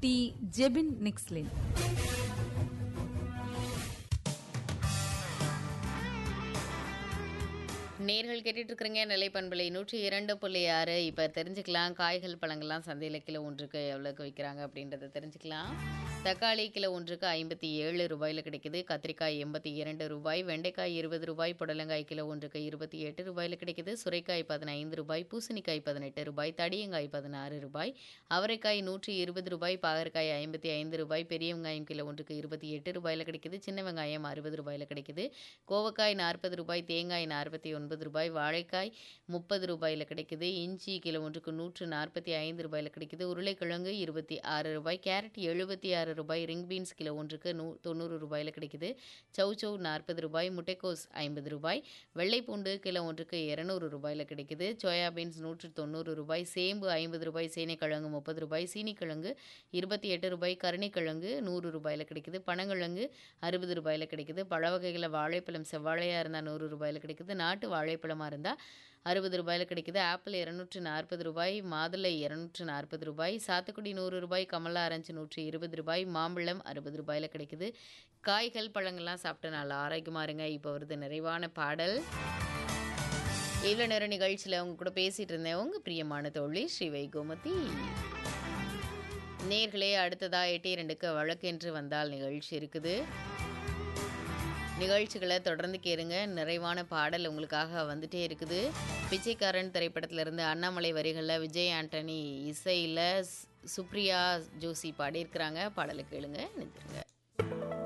D Jebin நிக்ஸ்லின் நேர்கள் கேட்டுட்டு இருக்கிறீங்க நிலைப்பண்பலை நூற்றி இரண்டு புள்ளி ஆறு இப்போ தெரிஞ்சுக்கலாம் காய்கள் பழங்கள்லாம் சந்தையில் கிலோ ஒன்றுக்கு எவ்வளோக்கு விற்கிறாங்க அப்படின்றத தெரிஞ்சுக்கலாம் தக்காளி கிலோ ஒன்றுக்கு ஐம்பத்தி ஏழு ரூபாயில் கிடைக்குது கத்திரிக்காய் எண்பத்தி இரண்டு ரூபாய் வெண்டைக்காய் இருபது ரூபாய் புடலங்காய் கிலோ ஒன்றுக்கு இருபத்தி எட்டு ரூபாயில் கிடைக்குது சுரைக்காய் பதினைந்து ரூபாய் பூசணிக்காய் பதினெட்டு ரூபாய் தடியங்காய் பதினாறு ரூபாய் அவரைக்காய் நூற்றி இருபது ரூபாய் பாகற்காய் ஐம்பத்தி ஐந்து ரூபாய் பெரிய வெங்காயம் கிலோ ஒன்றுக்கு இருபத்தி எட்டு ரூபாயில் கிடைக்குது சின்ன வெங்காயம் அறுபது ரூபாயில் கிடைக்குது கோவக்காய் நாற்பது ரூபாய் தேங்காய் நாற்பத்தி ஒன்பது ரூபாய் வாழைக்காய் முப்பது ரூபாயில் கிடைக்குது இஞ்சி கிலோ ஒன்றுக்கு நூற்று நாற்பத்தி ஐந்து ரூபாயில் கிடைக்குது உருளைக்கிழங்கு இருபத்தி ஆறு ரூபாய் கேரட் எழுபத்தி ஆறு ரூபாய் ரிங் பீன்ஸ் கிலோ ஒன்றுக்கு நூ தொண்ணூறு ரூபாயில் கிடைக்குது சௌ சௌ நாற்பது ரூபாய் முட்டைக்கோஸ் ஐம்பது ரூபாய் வெள்ளைப்பூண்டு கிலோ ஒன்றுக்கு இரநூறு ரூபாயில் கிடைக்குது சோயா பீன்ஸ் நூற்று தொண்ணூறு ரூபாய் சேம்பு ஐம்பது ரூபாய் சேனைக்கிழங்கு முப்பது ரூபாய் சீனிக்கிழங்கு இருபத்தி எட்டு ரூபாய் கருணைக்கிழங்கு நூறு ரூபாயில் கிடைக்குது பனங்கிழங்கு அறுபது ரூபாயில் கிடைக்குது பழ வகைகளில் வாழைப்பழம் செவ்வாழையாக இருந்தால் நூறு ரூபாயில் கிடைக்குது நாட்டு வாழைப்பழமாக இருந்தால் அறுபது ரூபாயில் கிடைக்குது ஆப்பிள் இரநூற்று நாற்பது ரூபாய் மாதுளை இரநூற்று நாற்பது ரூபாய் சாத்துக்குடி நூறு ரூபாய் கமலா ஆரஞ்சு நூற்றி இருபது ரூபாய் மாம்பழம் அறுபது ரூபாயில் கிடைக்குது காய்கள் பழங்கள்லாம் சாப்பிட்டு நல்லா ஆரோக்கியமாக இருங்க இப்போ வருது நிறைவான பாடல் இவ்வளோ நேரம் நிகழ்ச்சியில் அவங்க கூட பேசிகிட்டு இருந்தேன் உங்கள் பிரியமான தோழி ஸ்ரீ வைகோமதி நேர்களே அடுத்ததாக எட்டு இரண்டுக்கு வழக்கென்று வந்தால் நிகழ்ச்சி இருக்குது நிகழ்ச்சிகளை தொடர்ந்து கேளுங்க நிறைவான பாடல் உங்களுக்காக வந்துட்டே இருக்குது பிச்சைக்காரன் திரைப்படத்திலிருந்து அண்ணாமலை வரிகளில் விஜய் ஆண்டனி இசையில் சுப்ரியா ஜோசி பாடியிருக்கிறாங்க பாடலை கேளுங்க நினைச்சிருங்க